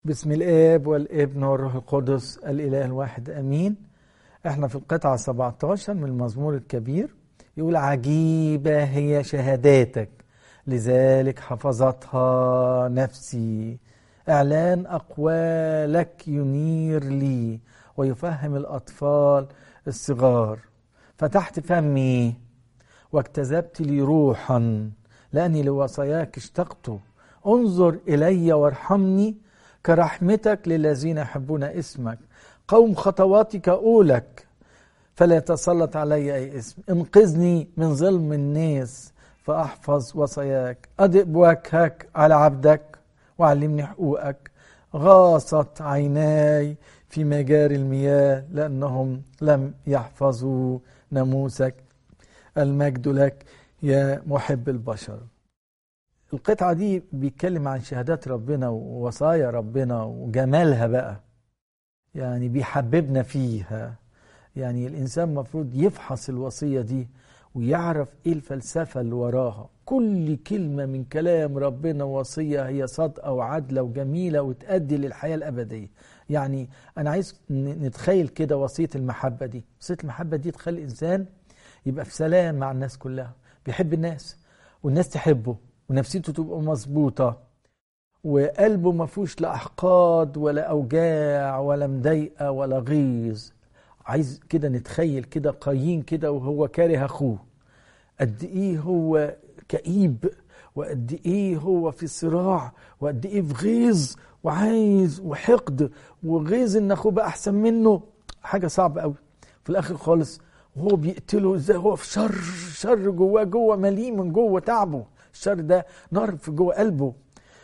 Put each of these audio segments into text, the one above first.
بسم الاب والابن والروح القدس الاله الواحد امين احنا في القطعه 17 من المزمور الكبير يقول عجيبه هي شهاداتك لذلك حفظتها نفسي اعلان اقوالك ينير لي ويفهم الاطفال الصغار فتحت فمي واجتذبت لي روحا لاني لوصاياك اشتقت انظر الي وارحمني كرحمتك للذين يحبون اسمك قوم خطواتك أولك فلا يتسلط علي أي اسم انقذني من ظلم الناس فأحفظ وصاياك أدئ وجهك على عبدك وعلمني حقوقك غاصت عيناي في مجاري المياه لأنهم لم يحفظوا ناموسك المجد لك يا محب البشر القطعة دي بيتكلم عن شهادات ربنا ووصايا ربنا وجمالها بقى يعني بيحببنا فيها يعني الإنسان المفروض يفحص الوصية دي ويعرف إيه الفلسفة اللي وراها كل كلمة من كلام ربنا وصية هي صادقة وعادلة وجميلة وتأدي للحياة الأبدية يعني أنا عايز نتخيل كده وصية المحبة دي وصية المحبة دي تخلي الإنسان يبقى في سلام مع الناس كلها بيحب الناس والناس تحبه ونفسيته تبقى مظبوطة وقلبه ما فيهوش لا أحقاد ولا أوجاع ولا مضايقة ولا غيظ عايز كده نتخيل كده قايين كده وهو كاره أخوه قد إيه هو كئيب وقد إيه هو في صراع وقد إيه في غيظ وعايز وحقد وغيظ إن أخوه بقى أحسن منه حاجة صعبة قوي في الآخر خالص وهو بيقتله ازاي هو في شر شر جواه جوه مليء من جوه تعبه الشر ده نار في جوه قلبه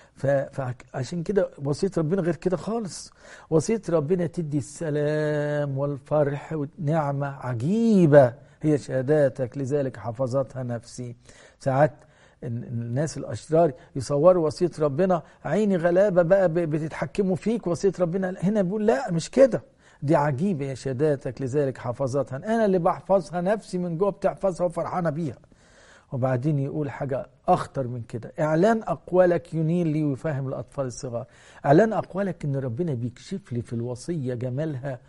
فعشان كده وصية ربنا غير كده خالص وصية ربنا تدي السلام والفرح والنعمة عجيبة هي شهاداتك لذلك حفظتها نفسي ساعات الناس الاشرار يصوروا وصيه ربنا عيني غلابه بقى بتتحكموا فيك وصيه ربنا هنا بيقول لا مش كده دي عجيبه يا شهاداتك لذلك حفظتها انا اللي بحفظها نفسي من جوه بتحفظها وفرحانه بيها وبعدين يقول حاجة أخطر من كده إعلان أقوالك ينير لي ويفهم الأطفال الصغار إعلان أقوالك إن ربنا بيكشف لي في الوصية جمالها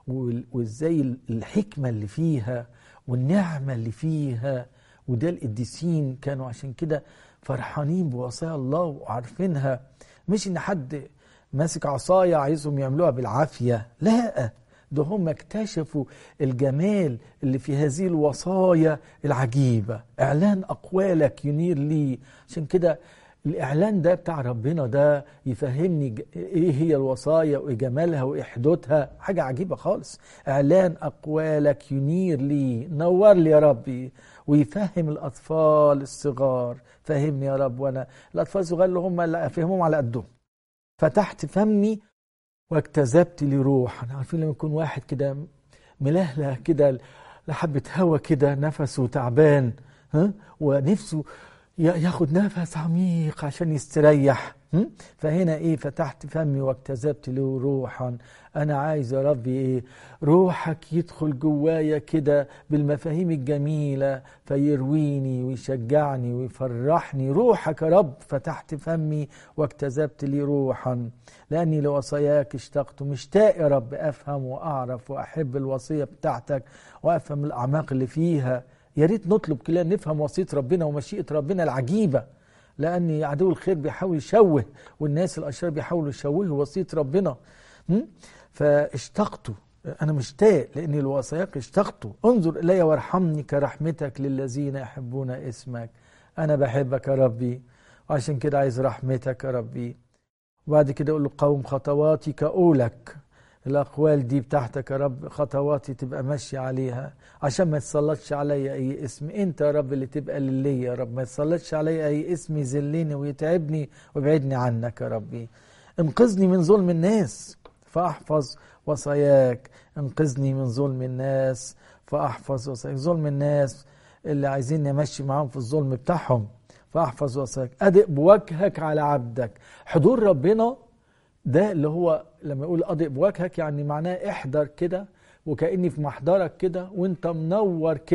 وإزاي الحكمة اللي فيها والنعمة اللي فيها وده القديسين كانوا عشان كده فرحانين بوصايا الله وعارفينها مش إن حد ماسك عصاية عايزهم يعملوها بالعافية لا ده هم اكتشفوا الجمال اللي في هذه الوصايا العجيبة إعلان أقوالك ينير لي عشان كده الإعلان ده بتاع ربنا ده يفهمني إيه هي الوصايا وإيه جمالها وإيه حدودها حاجة عجيبة خالص إعلان أقوالك ينير لي نور لي يا ربي ويفهم الأطفال الصغار فهمني يا رب وأنا الأطفال الصغار اللي هم اللي أفهمهم على قدهم فتحت فمي واجتذبت لي روحا عارفين لما يكون واحد كده ملهله كده لحبة هوا كده نفسه تعبان ها ونفسه ياخد نفس عميق عشان يستريح فهنا ايه فتحت فمي واجتذبت له روحا انا عايز يا ربي ايه روحك يدخل جوايا كده بالمفاهيم الجميله فيرويني ويشجعني ويفرحني روحك يا رب فتحت فمي واجتذبت لي روحا لاني لوصاياك اشتقت مشتاق يا رب افهم واعرف واحب الوصيه بتاعتك وافهم الاعماق اللي فيها يا ريت نطلب كلنا نفهم وصيه ربنا ومشيئه ربنا العجيبه لان عدو الخير بيحاول يشوه والناس الاشرار بيحاولوا يشوهوا وصيه ربنا فاشتقت انا مشتاق لاني لوصاياك اشتقت انظر الي وارحمني كرحمتك للذين يحبون اسمك انا بحبك يا ربي وعشان كده عايز رحمتك يا ربي وبعد كده يقول له قوم خطواتي كأولك الأقوال دي بتاعتك يا رب خطواتي تبقى ماشية عليها عشان ما يتسلطش عليا أي اسم أنت يا رب اللي تبقى للي يا رب ما يتسلطش عليا أي اسم يذلني ويتعبني ويبعدني عنك يا ربي انقذني من ظلم الناس فأحفظ وصاياك انقذني من ظلم الناس فأحفظ وصاياك ظلم الناس اللي عايزين نمشي معاهم في الظلم بتاعهم فأحفظ وصاياك أدئ بوجهك على عبدك حضور ربنا ده اللي هو لما يقول أضئ بوجهك يعني معناه احضر كده وكأني في محضرك كده وانت منور كده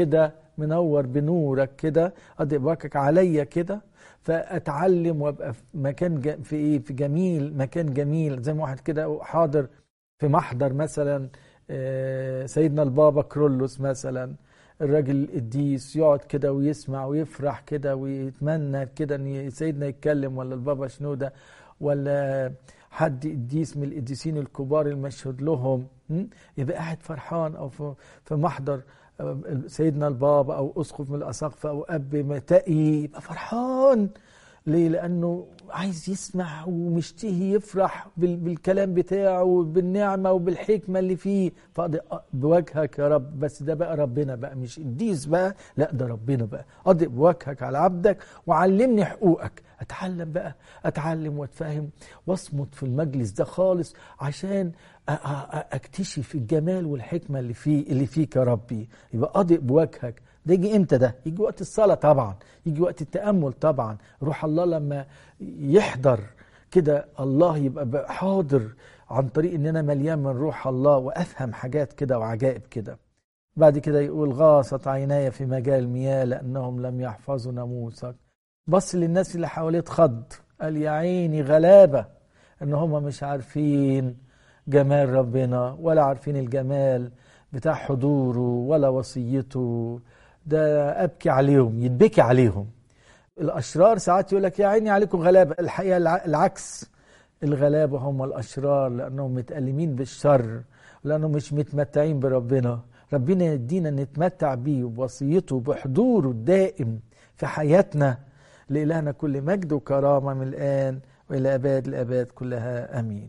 منور بنورك كده اضئ بوجهك عليا كده فاتعلم وابقى في مكان في ايه في جميل مكان جميل زي ما واحد كده حاضر في محضر مثلا سيدنا البابا كرولوس مثلا الراجل القديس يقعد كده ويسمع ويفرح كده ويتمنى كده ان سيدنا يتكلم ولا البابا شنوده ولا حد قديس من القديسين الكبار المشهود لهم يبقى قاعد فرحان او في محضر سيدنا البابا او اسقف من الاساقفه او اب متقي يبقى فرحان ليه؟ لأنه عايز يسمع ومشتهي يفرح بالكلام بتاعه بالنعمة وبالحكمة اللي فيه فأضي بوجهك يا رب بس ده بقى ربنا بقى مش قديس بقى لا ده ربنا بقى أضي بوجهك على عبدك وعلمني حقوقك أتعلم بقى أتعلم وأتفهم وأصمت في المجلس ده خالص عشان أكتشف الجمال والحكمة اللي فيه اللي فيك يا ربي يبقى أضئ بوجهك ده يجي امتى ده يجي وقت الصلاه طبعا يجي وقت التامل طبعا روح الله لما يحضر كده الله يبقى حاضر عن طريق ان انا مليان من روح الله وافهم حاجات كده وعجائب كده بعد كده يقول غاصت عيناي في مجال المياه لانهم لم يحفظوا ناموسك بص للناس اللي حواليه اتخض قال يا عيني غلابه ان هم مش عارفين جمال ربنا ولا عارفين الجمال بتاع حضوره ولا وصيته ده ابكي عليهم يتبكي عليهم الاشرار ساعات يقول لك يا عيني عليكم غلابه الحقيقه العكس الغلابه هم الاشرار لانهم متالمين بالشر لانهم مش متمتعين بربنا ربنا يدينا نتمتع بيه وبوصيته وبحضوره الدائم في حياتنا لإلهنا كل مجد وكرامة من الآن وإلى أباد الأباد كلها أمين